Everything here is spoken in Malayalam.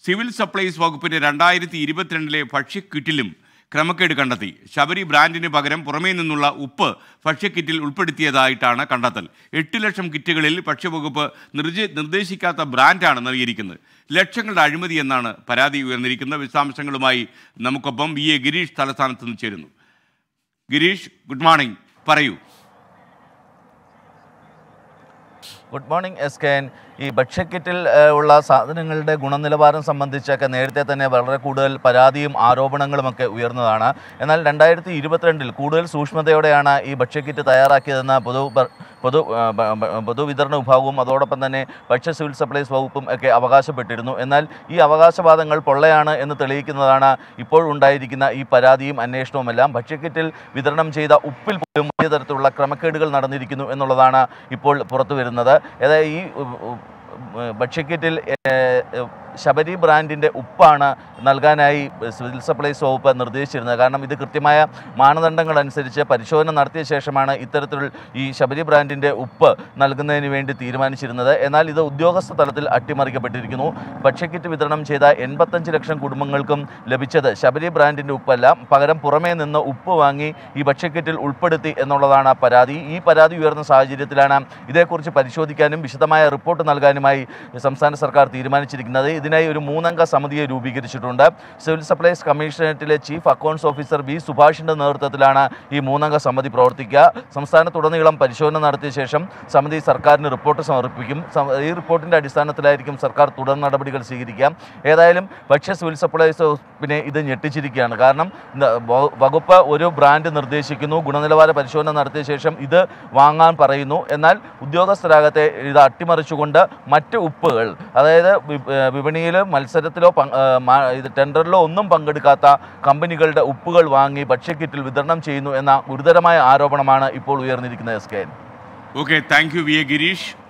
സിവിൽ സപ്ലൈസ് വകുപ്പിന്റെ രണ്ടായിരത്തി ഇരുപത്തിരണ്ടിലെ ഭക്ഷ്യക്കിറ്റിലും ക്രമക്കേട് കണ്ടെത്തി ശബരി ബ്രാൻഡിന് പകരം പുറമേ നിന്നുള്ള ഉപ്പ് ഭക്ഷ്യക്കിറ്റിൽ ഉൾപ്പെടുത്തിയതായിട്ടാണ് കണ്ടെത്തൽ എട്ട് ലക്ഷം കിറ്റുകളിൽ ഭക്ഷ്യവകുപ്പ് നിർജ നിർദ്ദേശിക്കാത്ത ബ്രാൻഡാണ് നൽകിയിരിക്കുന്നത് ലക്ഷങ്ങളുടെ അഴിമതി എന്നാണ് പരാതി ഉയർന്നിരിക്കുന്നത് വിശദാംശങ്ങളുമായി നമുക്കൊപ്പം വി എ ഗിരീഷ് തലസ്ഥാനത്ത് നിന്ന് ചേരുന്നു ഗിരീഷ് ഗുഡ് മോർണിംഗ് പറയൂ good morning S K N ഈ ഭക്ഷ്യക്കിറ്റിൽ ഏഹ്, ഉള്ള സാധനങ്ങളുടെ ഗുണനിലവാരം സംബന്ധിച്ചൊക്കെ നേരത്തെ തന്നെ വളരെ കൂടുതൽ പരാതിയും ആരോപണങ്ങളുമൊക്കെ ഉയർന്നതാണ് എന്നാൽ രണ്ടായിരത്തി ഇരുപത്തിരണ്ടിൽ കൂടുതൽ സൂക്ഷ്മതയോടെയാണ് ഈ ഭക്ഷ്യക്കിറ്റ് തയ്യാറാക്കിയതെന്ന് പൊതു പ- പൊതു ആ, ബ- ബ- പൊതുവിതരണ വിഭാഗവും അതോടൊപ്പം തന്നെ ഭക്ഷ്യ സിവിൽ സപ്ലൈസ് വകുപ്പും ഒക്കെ അവകാശപ്പെട്ടിരുന്നു എന്നാൽ ഈ അവകാശവാദങ്ങൾ പൊള്ളയാണ് എന്ന് തെളിയിക്കുന്നതാണ് ഇപ്പോൾ ഉണ്ടായിരിക്കുന്ന ഈ പരാതിയും അന്വേഷണവുമെല്ലാം ഭക്ഷ്യക്കിറ്റിൽ വിതരണം ചെയ്ത ഉപ്പിൽ പോലും വലിയ തരത്തിലുള്ള ക്രമക്കേടുകൾ നടന്നിരിക്കുന്നു എന്നുള്ളതാണ് ഇപ്പോൾ പുറത്തു വരുന്നത് അതായത് ഈ ഉ- ഉ- ഉ- ഭക്ഷ്യക്കിറ്റിൽ ഏഹ്, ശബരി ബ്രാൻഡിൻ്റെ ഉപ്പാണ് നൽകാനായി സിവിൽ സപ്ലൈസ് വകുപ്പ് നിർദ്ദേശിച്ചിരുന്നത് കാരണം ഇത് കൃത്യമായ മാനദണ്ഡങ്ങൾ അനുസരിച്ച് പരിശോധന നടത്തിയ ശേഷമാണ് ഇത്തരത്തിൽ ഈ ശബരി ബ്രാൻഡിൻ്റെ ഉപ്പ് നൽകുന്നതിന് വേണ്ടി തീരുമാനിച്ചിരുന്നത് എന്നാൽ ഇത് ഉദ്യോഗസ്ഥ തലത്തിൽ അട്ടിമറിക്കപ്പെട്ടിരിക്കുന്നു ഭക്ഷ്യക്കിറ്റ് വിതരണം ചെയ്ത എൺപത്തഞ്ച് ലക്ഷം കുടുംബങ്ങൾക്കും ലഭിച്ചത് ശബരി ബ്രാൻഡിൻ്റെ ഉപ്പല്ല പകരം പുറമേ നിന്ന് ഉപ്പ് വാങ്ങി ഈ ഭക്ഷ്യക്കിറ്റിൽ ഉൾപ്പെടുത്തി എന്നുള്ളതാണ് പരാതി ഈ പരാതി ഉയർന്ന സാഹചര്യത്തിലാണ് ഇതേക്കുറിച്ച് പരിശോധിക്കാനും വിശദമായ റിപ്പോർട്ട് നൽകാനുമായി സംസ്ഥാന സർക്കാർ തീരുമാനിച്ചിരിക്കുന്നത് ഇതിനായി ഒരു മൂന്നംഗ സമിതിയെ രൂപീകരിച്ചിട്ടുണ്ട് സിവിൽ സപ്ലൈസ് കമ്മീഷണറേറ്റിലെ ചീഫ് അക്കൗണ്ട്സ് ഓഫീസർ വി സുഭാഷിന്റെ നേതൃത്വത്തിലാണ് ഈ മൂന്നംഗ സമിതി പ്രവർത്തിക്കുക സംസ്ഥാനത്തുടനീളം പരിശോധന നടത്തിയ ശേഷം സമിതി സർക്കാരിന് റിപ്പോർട്ട് സമർപ്പിക്കും സമ- ഈ റിപ്പോർട്ടിന്റെ അടിസ്ഥാനത്തിലായിരിക്കും സർക്കാർ തുടർ നടപടികൾ സ്വീകരിക്കുക ഏതായാലും ഭക്ഷ്യ സിവിൽ സപ്ലൈസ് വകുപ്പിനെ ഇത് ഞെട്ടിച്ചിരിക്കുകയാണ് കാരണം ന- വ- വകുപ്പ് ഒരു ബ്രാൻഡ് നിർദ്ദേശിക്കുന്നു ഗുണനിലവാര പരിശോധന നടത്തിയ ശേഷം ഇത് വാങ്ങാൻ പറയുന്നു എന്നാൽ ഉദ്യോഗസ്ഥരാകത്തെ ഇത് അട്ടിമറിച്ചുകൊണ്ട് മറ്റ് ഉപ്പുകൾ അതായത് വി- ഏഹ് വിപണിയിലോ മത്സരത്തിലോ പങ്ക്- ഏഹ് മാ- ഇത് ടെൻഡറിലോ ഒന്നും പങ്കെടുക്കാത്ത കമ്പനികളുടെ ഉപ്പുകൾ വാങ്ങി ഭക്ഷ്യക്കിറ്റിൽ വിതരണം ചെയ്യുന്നു എന്ന ഗുരുതരമായ ആരോപണമാണ് ഇപ്പോൾ ഉയർന്നിരിക്കുന്നത് S K N okay thank you V A Girish